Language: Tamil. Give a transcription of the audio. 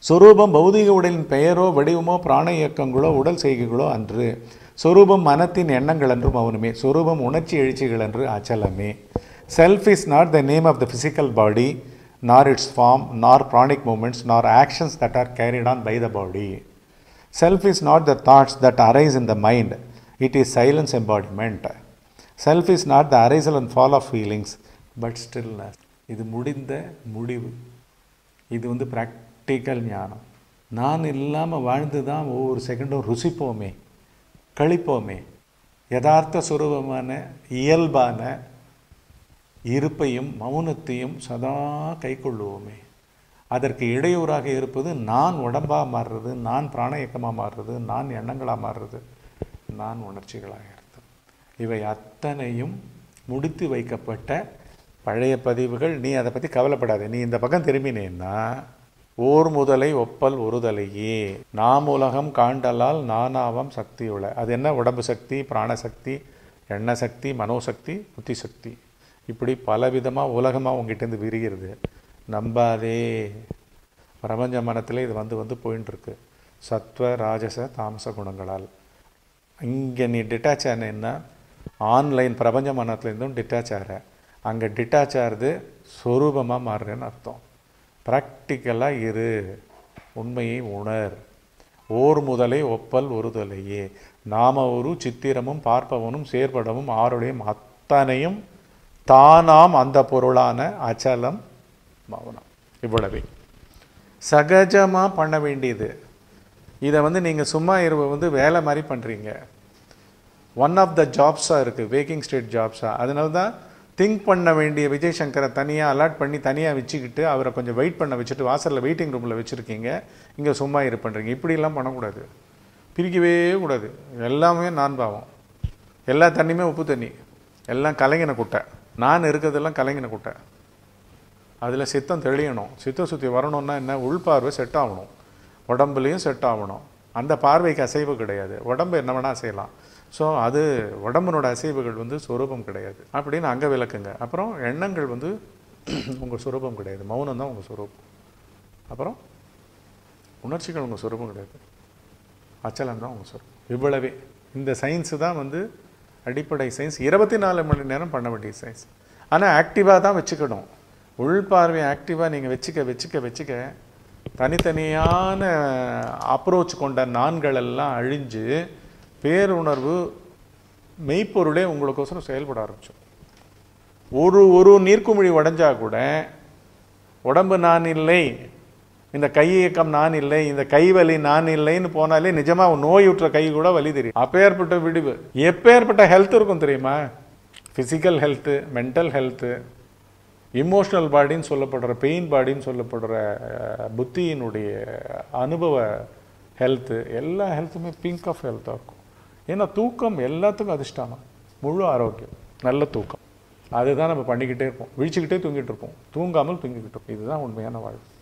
சொரூபம் பௌதிக உடலின் பெயரோ வடிவமோ பிராண இயக்கங்களோ உடல் செய்கைகளோ அன்று சொரூபம் மனத்தின் எண்ணங்கள் என்று மௌனமே சொரூபம் உணர்ச்சி எழுச்சிகள் என்று அச்சலமே self is not the name of the physical body nor its form nor pranic movements nor actions that are carried on by the body self is not the thoughts that arise in the mind it is silence embodiment self is not the arisal and fall of feelings but stillness இது முடிந்த முடிவு இது வந்து ப்ராக்டிக்கல் ஞானம் நான் இல்லாமல் வாழ்ந்து தான் ஒவ்வொரு செகண்டும் ருசிப்போமே கழிப்போமே யதார்த்த சுரூபமான இயல்பான இருப்பையும் மௌனத்தையும் சதா கைக்கொள்ளுவோமே அதற்கு இடையூறாக இருப்பது நான் உடம்பாக மாறுறது நான் பிராணயக்கமாக மாறுறது நான் எண்ணங்களாக மாறுறது நான் உணர்ச்சிகளாக இருந்தது இவை அத்தனையும் முடித்து வைக்கப்பட்ட பழைய பதிவுகள் நீ அதை பற்றி கவலைப்படாத நீ இந்த பக்கம் திரும்பினேன்னா ஓர் முதலை ஒப்பல் ஒருதலையே நாம் உலகம் காண்டலால் நானாவம் சக்தியுள்ள அது என்ன உடம்பு சக்தி பிராணசக்தி எண்ண சக்தி மனோசக்தி புத்தி சக்தி இப்படி பலவிதமாக உலகமாக உங்ககிட்டேருந்து விரிகிறது நம்பாதே பிரபஞ்ச மனத்தில் இது வந்து வந்து போயின்னு இருக்கு சத்வ ராஜச தாமச குணங்களால் இங்கே நீ டிட்டாச் ஆனேன்னா ஆன்லைன் பிரபஞ்ச மனத்துலேருந்தும் டிட்டாச் ஆகிற அங்கே டிட்டாச் ஆகிறது சொரூபமாக மாறுறேன்னு அர்த்தம் ப்ராக்டிக்கலாக இரு உண்மையை உணர் ஓர் முதலை ஒப்பல் ஒருதலையே நாம ஒரு சித்திரமும் பார்ப்பவனும் செயற்படவும் ஆருடையும் அத்தனையும் தானாம் அந்த பொருளான அச்சலம் மௌனம் இவ்வளவே சகஜமாக பண்ண வேண்டியது இதை வந்து நீங்கள் சும்மா இருவ வந்து வேலை மாதிரி பண்ணுறீங்க ஒன் ஆஃப் த ஜாப்ஸாக இருக்குது வேக்கிங் ஸ்டேட் ஜாப்ஸாக அதனால தான் திங்க் பண்ண வேண்டிய விஜய் சங்கரை தனியாக அலாட் பண்ணி தனியாக வச்சுக்கிட்டு அவரை கொஞ்சம் வெயிட் பண்ண வச்சுட்டு வாசலில் வெயிட்டிங் ரூமில் வச்சுருக்கீங்க இங்கே சும்மா இரு பண்ணுறீங்க இப்படிலாம் பண்ணக்கூடாது பிரிக்கவே கூடாது எல்லாமே நான் பாவம் எல்லா தண்ணியுமே உப்பு தண்ணி எல்லாம் கலைங்கின குட்டை நான் இருக்கிறதெல்லாம் கலைங்கின குட்டை அதில் சித்தம் தெளியணும் சித்தம் சுற்றி வரணும்னா என்ன உள்பார்வை செட் ஆகணும் உடம்புலையும் செட் ஆகணும் அந்த பார்வைக்கு அசைவு கிடையாது உடம்பு என்ன வேணால் செய்யலாம் ஸோ அது உடம்பினோட அசைவுகள் வந்து சொரூபம் கிடையாது அப்படின்னு அங்கே விளக்குங்க அப்புறம் எண்ணங்கள் வந்து உங்கள் சொரூபம் கிடையாது மௌனம் தான் உங்கள் சொரூபம் அப்புறம் உணர்ச்சிகள் உங்கள் சொரூபம் கிடையாது அச்சலம் தான் உங்கள் சொரூபம் இவ்வளவே இந்த சயின்ஸு தான் வந்து அடிப்படை சயின்ஸ் இருபத்தி நாலு மணி நேரம் பண்ண வேண்டிய சயின்ஸ் ஆனால் ஆக்டிவாக தான் வச்சுக்கணும் உள் பார்வை ஆக்டிவாக நீங்கள் வச்சுக்க வச்சுக்க வச்சுக்க தனித்தனியான அப்ரோச் கொண்ட நான்கள் எல்லாம் அழிஞ்சு பேருணர்வு மெய்ப்பொருளே உங்களுக்கோசரம் செயல்பட ஆரம்பிச்சோம் ஒரு ஒரு நீர்க்குமிழி உடைஞ்சா கூட உடம்பு நான் இல்லை இந்த கை இயக்கம் நான் இல்லை இந்த கை வலி நான் இல்லைன்னு போனாலே நிஜமா நோயுற்ற கை கூட வலி தெரியும் அப்பேற்பட்ட விடிவு எப்பேற்பட்ட ஹெல்த் இருக்கும் தெரியுமா physical health mental health emotional பாடின்னு சொல்லப்படுற பெயின் பாடின்னு சொல்லப்படுற அஹ், புத்தியினுடைய அனுபவ ஹெல்த்து எல்லா ஹெல்த்துமே பிங்க் ஆஃப் ஹெல்த்தாக இருக்கும் ஏன்னா தூக்கம் எல்லாத்துக்கும் அதிர்ஷ்டமா முழு ஆரோக்கியம் நல்ல தூக்கம் அதுதான் நம்ம பண்ணிக்கிட்டே இருப்போம் விழிச்சுக்கிட்டே தூங்கிட்டு இருப்போம் தூங்காமல் தூங்கிக்கிட்டு இருப்போம் இதுதான் உண்மையான வாழ்வு